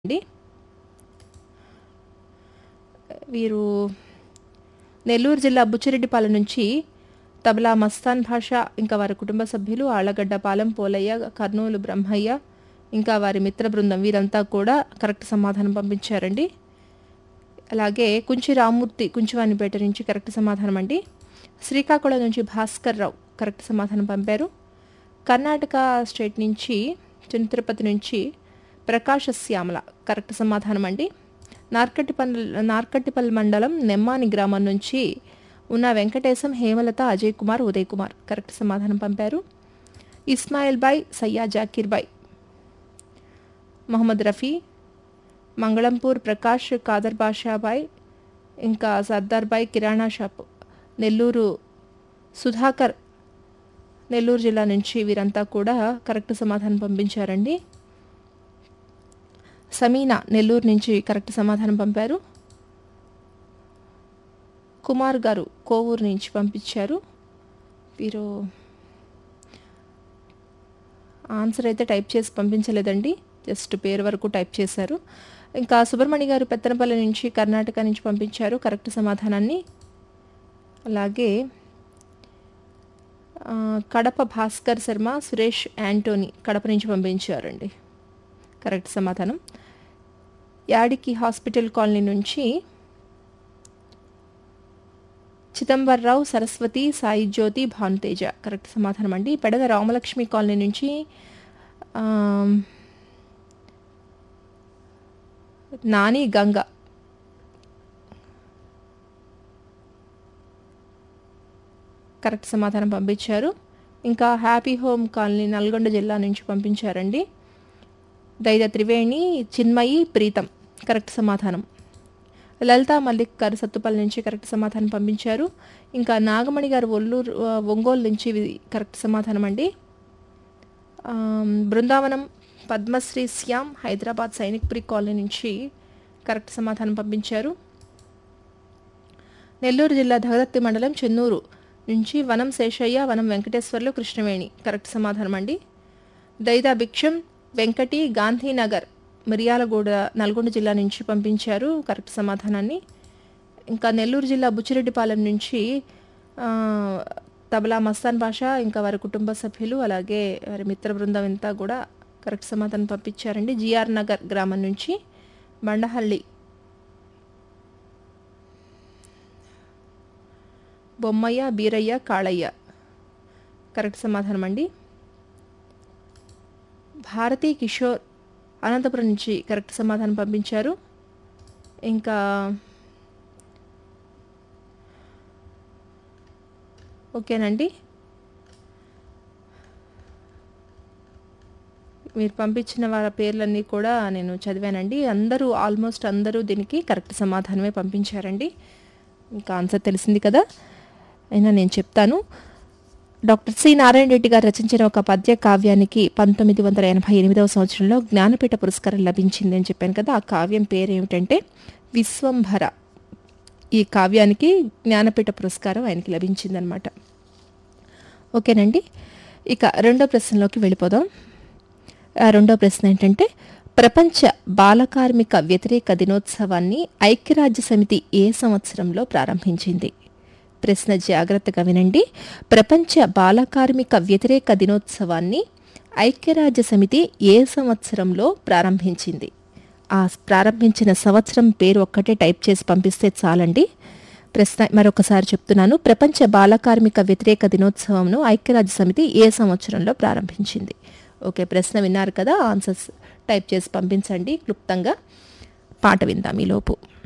అండి వీరు నెల్లూరు జిల్లా బుచ్చిరెడ్డిపాలెం నుంచి తబలా మస్తాన్ భాష ఇంకా వారి కుటుంబ సభ్యులు ఆళ్లగడ్డపాలెం పోలయ్య కర్నూలు బ్రహ్మయ్య ఇంకా వారి మిత్ర బృందం వీరంతా కూడా కరెక్ట్ సమాధానం పంపించారండి అలాగే కుంచి రామ్మూర్తి కుంచివానిపేట నుంచి కరెక్ట్ సమాధానం అండి శ్రీకాకుళం నుంచి భాస్కర్ రావు కరెక్ట్ సమాధానం పంపారు కర్ణాటక స్టేట్ నుంచి చిన్న తిరుపతి నుంచి ప్రకాశ శ్యామల కరెక్ట్ సమాధానం అండి నార్కట్టిపల్లి నార్కట్టిపల్లి మండలం నెమ్మాని గ్రామం నుంచి ఉన్న వెంకటేశం హేమలత అజయ్ కుమార్ ఉదయ్ కుమార్ కరెక్ట్ సమాధానం పంపారు ఇస్మాయిల్ బాయ్ సయ్యా జాకీర్ బాయ్ మొహమ్మద్ రఫీ మంగళంపూర్ ప్రకాష్ కాదర్ బాషాబాయ్ ఇంకా సర్దార్ బాయ్ కిరాణా షాప్ నెల్లూరు సుధాకర్ నెల్లూరు జిల్లా నుంచి వీరంతా కూడా కరెక్ట్ సమాధానం పంపించారండి సమీనా నెల్లూరు నుంచి కరెక్ట్ సమాధానం పంపారు కుమార్ గారు కోవూరు నుంచి పంపించారు వీరు ఆన్సర్ అయితే టైప్ చేసి పంపించలేదండి జస్ట్ పేరు వరకు టైప్ చేశారు ఇంకా సుబ్రహ్మణ్య గారు పెత్తనపల్లి నుంచి కర్ణాటక నుంచి పంపించారు కరెక్ట్ సమాధానాన్ని అలాగే ఆ, కడప భాస్కర్ శర్మ సురేష్ యాంటోనీ కడప నుంచి పంపించారండి కరెక్ట్ సమాధానం యాడికి హాస్పిటల్ కాలనీ నుంచి చిదంబర్రావు సరస్వతి సాయి జ్యోతి భానుతేజ కరెక్ట్ సమాధానం అండి పెడద రామలక్ష్మి కాలనీ నుంచి ఆమ్, నాని గంగ కరెక్ట్ సమాధానం పంపించారు ఇంకా హ్యాపీ హోమ్ కాలనీ నల్గొండ జిల్లా నుంచి పంపించారండి దైద త్రివేణి చిన్మయి ప్రీతం కరెక్ట్ సమాధానం లలిత మల్లిక్ గారు సత్తుపల్లి నుంచి కరెక్ట్ సమాధానం పంపించారు ఇంకా నాగమణి గారు ఒల్లూరు ఆ, ఒంగోలు నుంచి ఇది కరెక్ట్ సమాధానం అండి ఆమ్, బృందావనం పద్మశ్రీ శ్యామ్ హైదరాబాద్ సైనిక్పురి కాలనీ నుంచి కరెక్ట్ సమాధానం పంపించారు నెల్లూరు జిల్లా దగదత్తి మండలం చెన్నూరు నుంచి వనం శేషయ్య వనం వెంకటేశ్వర్లు కృష్ణవేణి కరెక్ట్ సమాధానం అండి దైదా భిక్షం వెంకటి గాంధీనగర్ మిర్యాలగూడ నల్గొండ జిల్లా నుంచి పంపించారు కరెక్ట్ సమాధానాన్ని ఇంకా నెల్లూరు జిల్లా బుచ్చిరెడ్డిపాలెం నుంచి ఆ, తబలా మస్తాన్ భాష ఇంకా వారి కుటుంబ సభ్యులు అలాగే వారి మిత్ర బృందం అంతా కూడా కరెక్ట్ సమాధానం పంపించారండి జిఆర్ నగర్ గ్రామం నుంచి బండహల్లి బొమ్మయ్య బీరయ్య కాళయ్య కరెక్ట్ సమాధానం అండి భారతీ కిషోర్ అనంతపురం నుంచి కరెక్ట్ సమాధానం పంపించారు ఇంకా ఓకేనండి మీరు పంపించిన వారి పేర్లన్నీ కూడా నేను చదివానండి అందరూ ఆల్మోస్ట్ అందరూ దీనికి కరెక్ట్ సమాధానమే పంపించారండి ఇంకా ఆన్సర్ తెలిసింది కదా అయినా నేను చెప్తాను డాక్టర్ సి నారాయణ రెడ్డి గారు రచించిన ఒక పద్య కావ్యానికి పంతొమ్మిది వందల ఎనభై ఎనిమిదవ సంవత్సరంలో జ్ఞానపీఠ పురస్కారం లభించింది అని చెప్పాను కదా ఆ కావ్యం పేరు ఏమిటంటే విశ్వంభర ఈ కావ్యానికి జ్ఞానపీఠ పురస్కారం ఆయనకి లభించిందనమాట ఓకేనండి ఇక రెండో ప్రశ్నలోకి వెళ్ళిపోదాం ఆ రెండో ప్రశ్న ఏంటంటే ప్రపంచ బాలకార్మిక వ్యతిరేక దినోత్సవాన్ని ఐక్యరాజ్య సమితి ఏ సంవత్సరంలో ప్రారంభించింది ప్రశ్న జాగ్రత్తగా వినండి ప్రపంచ బాలకార్మిక వ్యతిరేక దినోత్సవాన్ని ఐక్యరాజ్య సమితి ఏ సంవత్సరంలో ప్రారంభించింది ఆ ప్రారంభించిన సంవత్సరం పేరు ఒక్కటే టైప్ చేసి పంపిస్తే చాలండి ప్రశ్న మరొకసారి చెప్తున్నాను ప్రపంచ బాలకార్మిక వ్యతిరేక దినోత్సవంను ఐక్యరాజ్య సమితి ఏ సంవత్సరంలో ప్రారంభించింది ఓకే ప్రశ్న విన్నారు కదా ఆన్సర్స్ టైప్ చేసి పంపించండి క్లుప్తంగా పాట విందాం ఈలోపు